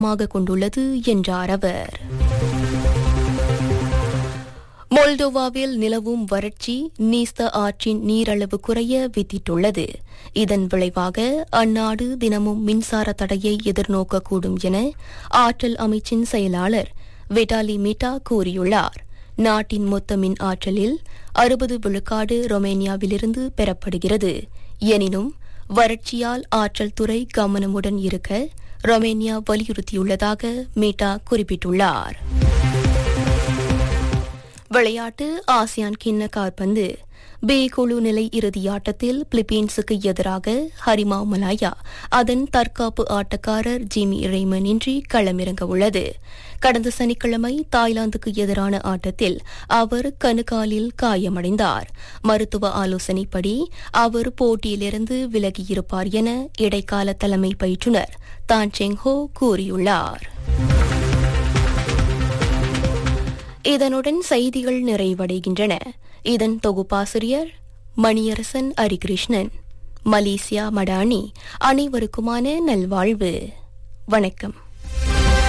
மாக கொண்டுள்ளது என்றார் அவர் மொல்டோவாவில் நிலவும் வறட்சி நீஸ்த ஆற்றின் நீரளவு குறைய வித்திட்டுள்ளது இதன் விளைவாக அந்நாடு தினமும் மின்சார தடையை எதிர்நோக்கக்கூடும் என ஆற்றல் அமைச்சின் செயலாளர் வெட்டாலி மிட்டா கூறியுள்ளார் நாட்டின் மொத்த மின் ஆற்றலில் அறுபது விழுக்காடு ரொமேனியாவிலிருந்து பெறப்படுகிறது எனினும் வறட்சியால் ஆற்றல் துறை கவனமுடன் இருக்க ரொமேனியா வலியுறுத்தியுள்ளதாக மீட்டா குறிப்பிட்டுள்ளார் விளையாட்டு ஆசியான் கிண்ண கால்பந்து பி குழு நிலை இறுதியாட்டத்தில் பிலிப்பீன்ஸுக்கு எதிராக ஹரிமா மலாயா அதன் தற்காப்பு ஆட்டக்காரர் ஜிமி ரெய்மன் இன்றி களமிறங்க உள்ளது கடந்த சனிக்கிழமை தாய்லாந்துக்கு எதிரான ஆட்டத்தில் அவர் கணுக்காலில் காயமடைந்தார் மருத்துவ ஆலோசனைப்படி அவர் போட்டியிலிருந்து விலகியிருப்பார் என இடைக்கால தலைமை பயிற்றுநர் தான் செங்ஹோ கூறியுள்ளார் இதனுடன் செய்திகள் நிறைவடைகின்றன இதன் தொகுப்பாசிரியர் மணியரசன் அரிகிருஷ்ணன் மலேசியா மடானி அனைவருக்குமான நல்வாழ்வு வணக்கம்